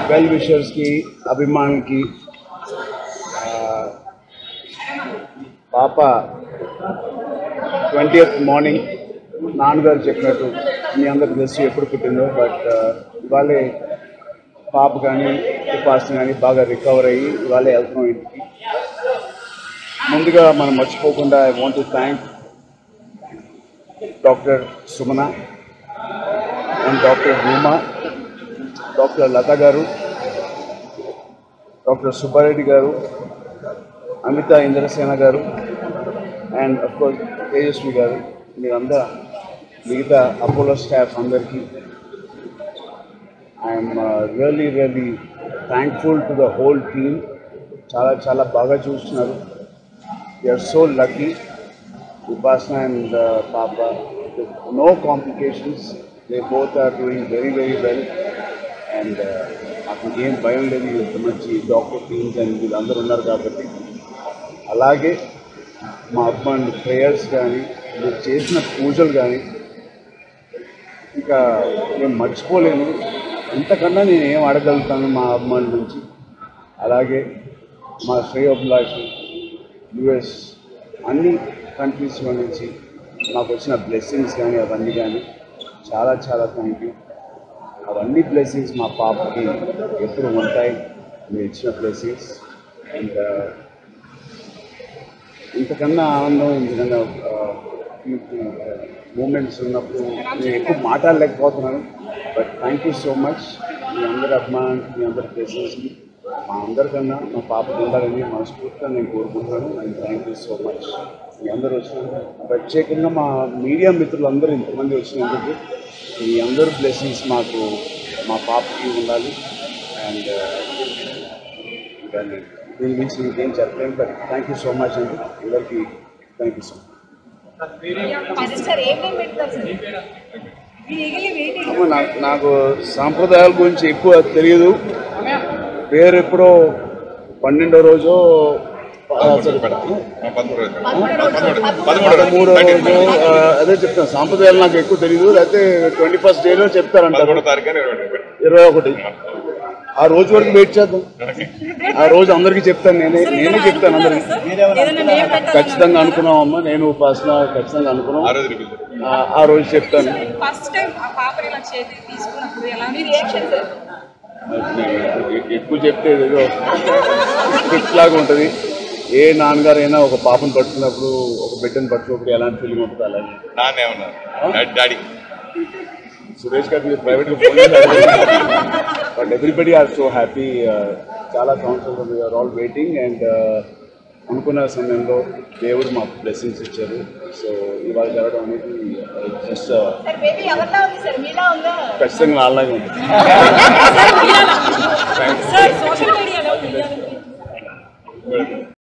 well విషర్స్కి అభిమానులకి ఆ, పాప ట్వంటీ మార్నింగ్ నాన్నగారు చెప్పినట్టు మీ అందరికి తెలుసు ఎప్పుడు పుట్టిందో బట్ ఇవాళే పాప కానీ ఉపాసన కానీ బాగా రికవర్ అయ్యి ఇవాళే వెళ్తున్నాం ఇంటికి ముందుగా మనం మర్చిపోకుండా I want to thank doctor Sumana and doctor Ruma doctor Latha garu doctor Subbareddy గారు అమిత ఇంద్రసేన గారు అండ్ అఫ్కోర్స్ తేజస్వి గారు మీరంతా మిగతా అపోలో స్టాఫ్ అందరికీ I'm really really thankful to the whole team చాలా చాలా బాగా చూస్తున్నారు are so lucky Upasana and పాప no complications they both are doing very very well and మాకు ఏం భయం లేదు ఇంత మంచి డాక్టర్ టీమ్స్ అండ్ వీళ్ళందరూ ఉన్నారు కాబట్టి అలాగే మా అబ్బాయి ప్రేయర్స్ కానీ మీరు చేసిన పూజలు కానీ ఇంకా నేను మర్చిపోలేను ఇంతకన్నా నేను ఏం అడగలుగుతాను మా అభిమానుల నుంచి అలాగే మా శ్రేయోభిలాషి యుఎస్ అన్ని కంట్రీస్లో నుంచి నాకు వచ్చిన బ్లెస్సింగ్స్ కానీ అవన్నీ కానీ చాలా చాలా థ్యాంక్ యూ అవన్నీ బ్లెస్సింగ్స్ మా పాపకి ఎప్పుడు ఉంటాయి మీరు ఇచ్చిన బ్లెస్సింగ్స్ ఇంకా ఇంతకన్నా ఆనందం ఇంతకన్నా మూమెంట్స్ ఉన్నప్పుడు నేను ఎక్కువ మాట్లాడలేకపోతున్నాను but thank you so much మీ అందరి అభిమానానికి మీ అందరి బ్లెస్సింగ్స్కి మా అందరికన్నా మా పాపకు ఉండాలని మనస్ఫూర్తిగా నేను కోరుకుంటున్నాను and thank you so much మీ అందరూ వచ్చిన ప్రత్యేకంగా మా మీడియా మిత్రులందరూ ఇంతమంది వచ్చినందుకు మీ అందరు బ్లెస్సింగ్స్ మాకు మా పాపకి ఉండాలి అండ్ దాన్ని దీని గురించి ఇంకేం చెప్పలేము but thank you so much అండి అందరికీ thank you so much first sir ఏం నేమ్ పెడతారు సార్ ఈగలీ వెయిటింగ్ అమ్మ నాకు నాకు సాంప్రదాయాల గురించి ఎక్కువ తెలియదు పేరు ఎప్పుడో పన్నెండో రోజు పదమూడో రోజు ఆ, అదే చెప్తాను సాంప్రదాయాలు నాకు ఎక్కువ తెలియదు లేకపోతే ట్వంటీ ఫస్ట్ డేలో చెప్తారంటారు పదమూడో తారీఖు ఇరవై రెండు ఇరవై ఒకటి ఆ రోజు వరకు వెయిట్ చేద్దాం ఆ రోజు అందరికీ చెప్తాను నేనే నేనే చెప్తాను అందరికి ఏదైనా నేమ్ పెట్టారు ఖచ్చితంగా అనుకున్నామమ్మా నేను ఉపాసన ఖచ్చితంగా అనుకున్నాం ఆ రోజు రిపీట్ ఆ- ఆ రోజు చెప్తాను ఫస్ట్ టైం ఆ పాపని ఇలా చేతి తీసుకున్నప్పుడు ఎలా మీ రియాక్షన్ సార్ నేను ఎ- ఎక్కువ చెప్తే ఏదో స్క్రిప్ట్ లాగా ఉంటుంది ఏ నాన్నగారైనా ఒక పాపను పట్టుకున్నప్పుడు ఒక బిడ్డను పట్టుకున్నప్పుడు ఎలాంటి ఫీలింగ్ ఉంటుంది అలాగే నాన్నే ఉన్నారు డాడీ- డాడీ సురేష్ గారు మీరు ప్రైవేట్గా phone but everybody are so happy చాలా సంవత్సరాలు ఆర్ ఆల్ వెయిటింగ్ అండ్ అనుకున్న సమయంలో దేవుడు మాకు బ్లెస్సింగ్స్ ఇచ్చారు సో ఇవాళ జరగడం అనేది జస్ట్ సార్ బేబీ ఎవరిలా ఉంది సార్ మీలా ఉందా ఖచ్చితంగా అలాగే ఉంటుంది సార్ సోషల్